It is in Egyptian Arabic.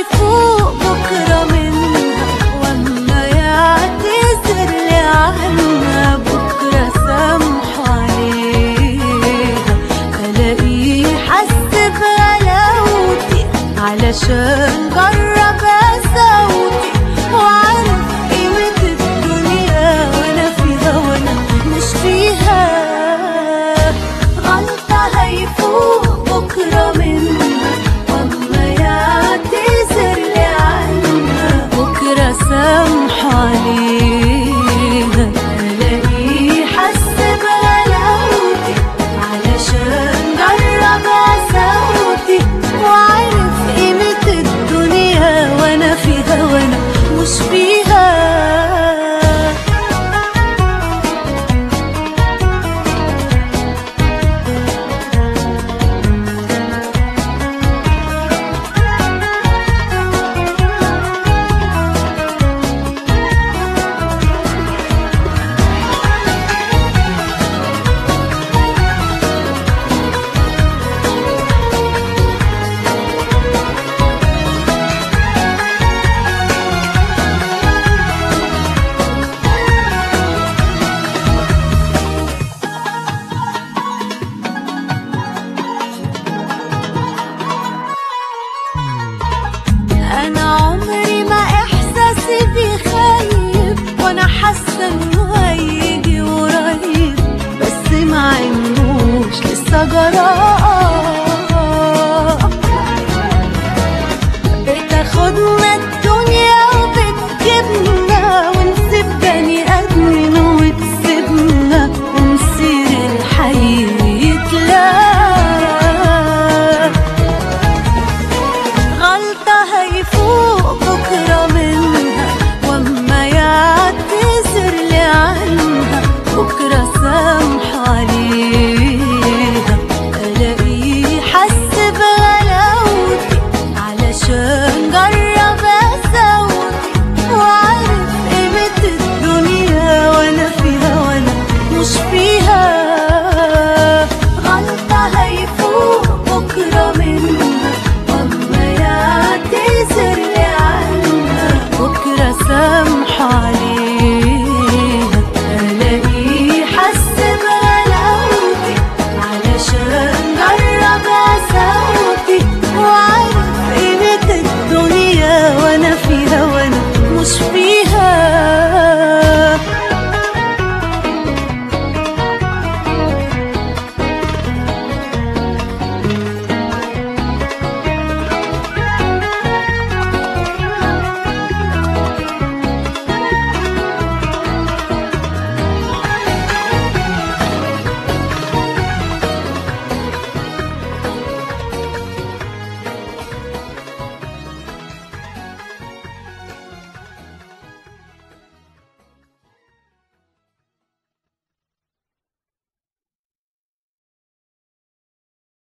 هيفوق بكرة منها واما يعتذر لي عنها بكرة سامحه عليها الاقيه حس بغلاوتي علشان جرب قساوتي وعارف قيمة الدنيا وانا فيها وانا مش فيها غلطة هيفوق بكرة منها واما يعتذر لي عنها بكرة سامحه عليها الاقيه حس بغلاوتي علشان جرب قساوتي وعارف قيمة الدنيا وانا فيها وانا مش فيها انا عمري ما احساسي بيخيب وانا حاسه انه هيجي قريب بس ما عندوش لسه جراء بتاخدنا